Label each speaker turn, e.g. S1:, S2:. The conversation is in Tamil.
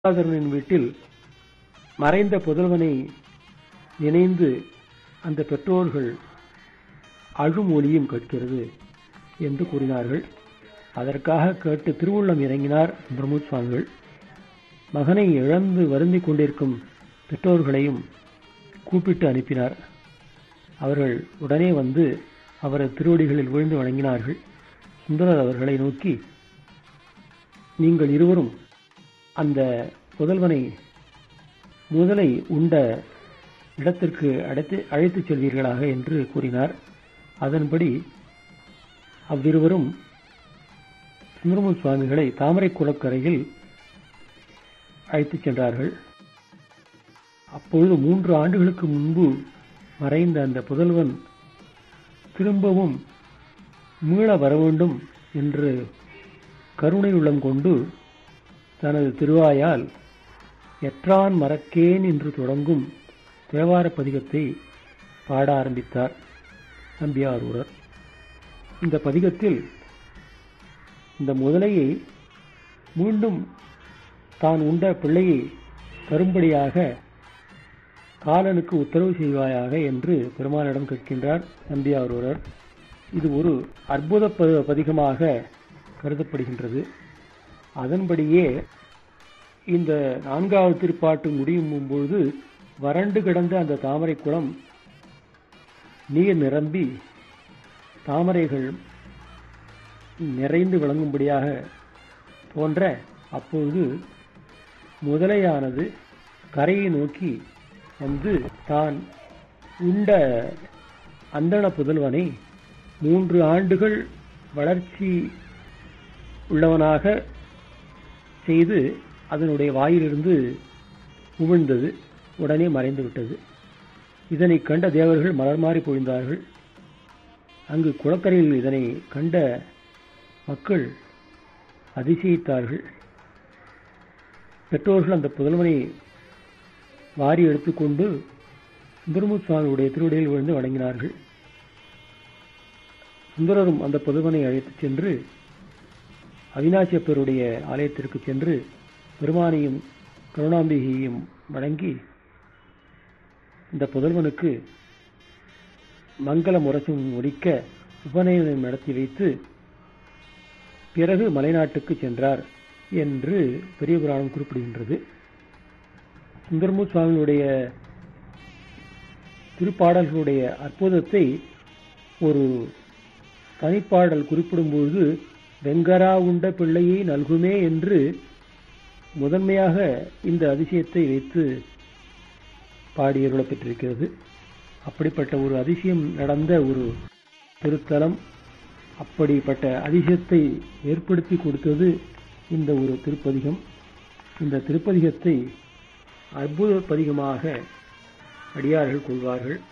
S1: கங்காதரனின் வீட்டில் மறைந்த புதல்வனை நினைந்து அந்த பெற்றோர்கள் அழும் ஒலியும் கேட்கிறது என்று கூறினார்கள் அதற்காக கேட்டு திருவுள்ளம் இறங்கினார் பிரம்மோத் சுவாமிகள் மகனை இழந்து வருந்திக் கொண்டிருக்கும் பெற்றோர்களையும் கூப்பிட்டு அனுப்பினார் அவர்கள் உடனே வந்து அவரது திருவடிகளில் விழுந்து வணங்கினார்கள் சுந்தரர் அவர்களை நோக்கி நீங்கள் இருவரும் அந்த புதல்வனை முதலை உண்ட இடத்திற்கு அழைத்து அழைத்துச் செல்வீர்களாக என்று கூறினார் அதன்படி அவ்விருவரும் சுந்தரமூர் சுவாமிகளை தாமரை குளக்கரையில் அழைத்துச் சென்றார்கள் அப்பொழுது மூன்று ஆண்டுகளுக்கு முன்பு மறைந்த அந்த புதல்வன் திரும்பவும் மீள வர வேண்டும் என்று கருணை உள்ளம் கொண்டு தனது திருவாயால் எற்றான் மறக்கேன் என்று தொடங்கும் தேவார பதிகத்தை பாட ஆரம்பித்தார் நம்பியாரூரர் இந்த பதிகத்தில் இந்த முதலையை மீண்டும் தான் உண்ட பிள்ளையை தரும்படியாக காலனுக்கு உத்தரவு செய்வாயாக என்று பெருமானிடம் கேட்கின்றார் நம்பியாரூரர் இது ஒரு அற்புத ப- பதிகமாக கருதப்படுகின்றது அதன்படியே இந்த நான்காவது திருப்பாட்டு முடியும் பொழுது வறண்டு கிடந்த அந்த தாமரை குளம் நீர் நிரம்பி தாமரைகள் நிறைந்து விளங்கும்படியாக தோன்ற அப்பொழுது முதலையானது கரையை நோக்கி வந்து தான் உண்ட அந்தண புதல்வனை மூன்று ஆண்டுகள் வளர்ச்சி உள்ளவனாக செய்து அதனுடைய வாயிலிருந்து உமிழ்ந்தது உடனே மறைந்து விட்டது இதனை கண்ட தேவர்கள் மலர் மாறி பொழிந்தார்கள் அங்கு குளக்கரையில் இதனை கண்ட மக்கள் அதிசயித்தார்கள் பெற்றோர்கள் அந்த புதல்வனை வாரி எடுத்துக்கொண்டு சுந்தரமூர் சுவாமியுடைய திருவடியில் விழுந்து வணங்கினார்கள் சுந்தரரும் அந்த புதல்வனை அழைத்துச் சென்று அவினாசியப்பருடைய ஆலயத்திற்கு சென்று பெருமானையும் கருணாம்பிகையையும் வணங்கி இந்த புதல்வனுக்கு மங்கள முரசும் முடிக்க உபநயனம் நடத்தி வைத்து பிறகு மலைநாட்டுக்கு சென்றார் என்று பெரிய புராணம் குறிப்பிடுகின்றது சுந்தரமூர் சுவாமியுடைய திருப்பாடல்களுடைய அற்புதத்தை ஒரு தனிப்பாடல் குறிப்பிடும்போது வெங்கரா உண்ட பிள்ளையை நல்குமே என்று முதன்மையாக இந்த அதிசயத்தை வைத்து பாடியருளப் பெற்றிருக்கிறது அப்படிப்பட்ட ஒரு அதிசயம் நடந்த ஒரு திருத்தலம் அப்படிப்பட்ட அதிசயத்தை ஏற்படுத்தி கொடுத்தது இந்த ஒரு திருப்பதிகம் இந்த திருப்பதிகத்தை அற்புத பதிகமாக அடியார்கள் கொள்வார்கள்